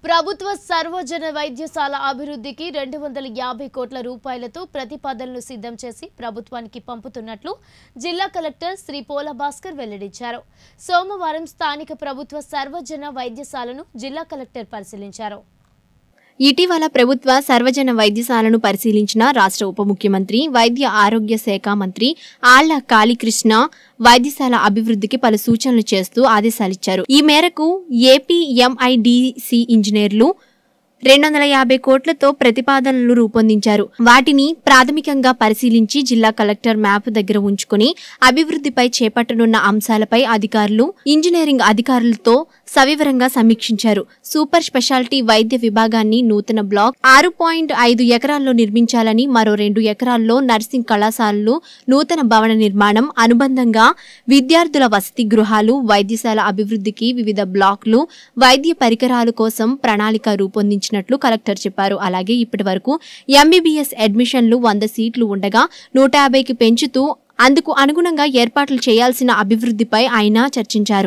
ప్రభుత్వ సర్వజన వైద్యశాల అభివృద్ధికి రెండు వందల యాభై కోట్ల రూపాయలతో ప్రతిపాదనలు సిద్ధం చేసి ప్రభుత్వానికి పంపుతున్నట్లు జిల్లా కలెక్టర్ శ్రీ పోల భాస్కర్ వెల్లడించారు సోమవారం స్థానిక ప్రభుత్వ సర్వజన వైద్యశాలను జిల్లా కలెక్టర్ పరిశీలించారు ఇటీవల ప్రభుత్వ సర్వజన వైద్యశాలను పరిశీలించిన రాష్ట్ర ఉప ముఖ్యమంత్రి వైద్య ఆరోగ్య శాఖ మంత్రి ఆళ్ల కాళీకృష్ణ వైద్యశాల అభివృద్ధికి పలు సూచనలు చేస్తూ ఆదేశాలిచ్చారు ఈ మేరకు ఏపీఎంఐడిసి ఇంజనీర్లు రెండు వందల యాభై కోట్లతో ప్రతిపాదనలు రూపొందించారు వాటిని ప్రాథమికంగా పరిశీలించి జిల్లా కలెక్టర్ మ్యాప్ దగ్గర ఉంచుకుని అభివృద్ధిపై చేపట్టనున్న అంశాలపై అధికారులు ఇంజనీరింగ్ అధికారులతో సవివరంగా సమీక్షించారు సూపర్ స్పెషాలిటీ వైద్య విభాగాన్ని నూతన బ్లాక్ ఆరు పాయింట్ ఐదు ఎకరాల్లో నిర్మించాలని మరో రెండు ఎకరాల్లో నర్సింగ్ కళాశాలలు నూతన భవన నిర్మాణం అనుబంధంగా విద్యార్థుల వసతి గృహాలు వైద్యశాల అభివృద్ధికి వివిధ బ్లాక్లు వైద్య పరికరాల కోసం ప్రణాళిక రూపొందించినట్లు కలెక్టర్ చెప్పారు అలాగే ఇప్పటి వరకు ఎంబీబీఎస్ అడ్మిషన్లు వంద సీట్లు ఉండగా నూట యాభైకి పెంచుతూ అందుకు అనుగుణంగా ఏర్పాట్లు చేయాల్సిన అభివృద్ధిపై ఆయన చర్చించారు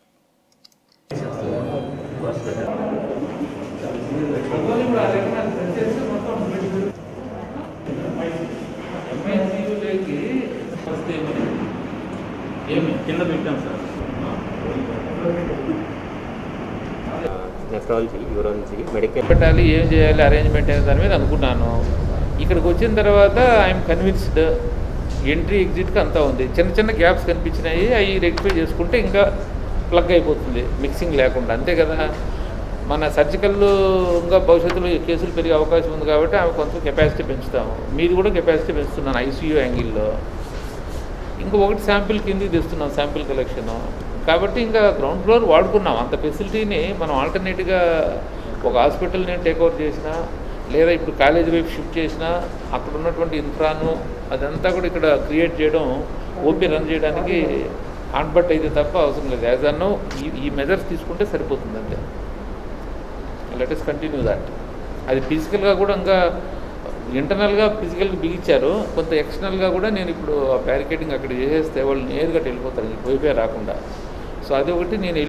ఏమి కింద పెట్టాం సార్ నెఫ్రాలజీ యూరాలజీ మెడికల్ పెట్టాలి ఏం చేయాలి అరేంజ్మెంట్ అనే దాని మీద అనుకున్నాను ఇక్కడికి వచ్చిన తర్వాత ఐఎమ్ కన్విన్స్డ్ ఎంట్రీ ఎగ్జిట్కి అంతా ఉంది చిన్న చిన్న గ్యాప్స్ కనిపించినాయి అవి రెక్టిఫై చేసుకుంటే ఇంకా ప్లగ్ అయిపోతుంది మిక్సింగ్ లేకుండా అంతే కదా మన సర్జికల్ ఇంకా భవిష్యత్తులో ఈ కేసులు పెరిగే అవకాశం ఉంది కాబట్టి ఆమె కొంత కెపాసిటీ పెంచుతాము మీది కూడా కెపాసిటీ పెంచుతున్నాను ఐసీయూ యాంగిల్లో ఇంకా ఒకటి శాంపిల్ కిందికి తెస్తున్నాం శాంపిల్ కలెక్షన్ కాబట్టి ఇంకా గ్రౌండ్ ఫ్లోర్ వాడుకున్నాం అంత ఫెసిలిటీని మనం ఆల్టర్నేట్గా ఒక హాస్పిటల్ని టేక్ఓవర్ చేసినా లేదా ఇప్పుడు కాలేజ్ వైపు షిఫ్ట్ చేసినా అక్కడ ఉన్నటువంటి ఇన్ఫ్రాను అదంతా కూడా ఇక్కడ క్రియేట్ చేయడం ఓపీ రన్ చేయడానికి ఆన్బట్ అయితే తప్ప అవసరం లేదు యాజ్ అన్నో ఈ ఈ మెజర్స్ తీసుకుంటే సరిపోతుంది అంతే లెట్ ఇస్ కంటిన్యూ దాట్ అది ఫిజికల్గా కూడా ఇంకా ఇంటర్నల్గా ఫిజికల్గా బిగించారు కొంత ఎక్స్టర్నల్గా కూడా నేను ఇప్పుడు ఆ బ్యారికేడింగ్ అక్కడ చేసేస్తే వాళ్ళు నేరుగా వెళ్ళిపోతారు ఇంక వైపే రాకుండా సో అది ఒకటి నేను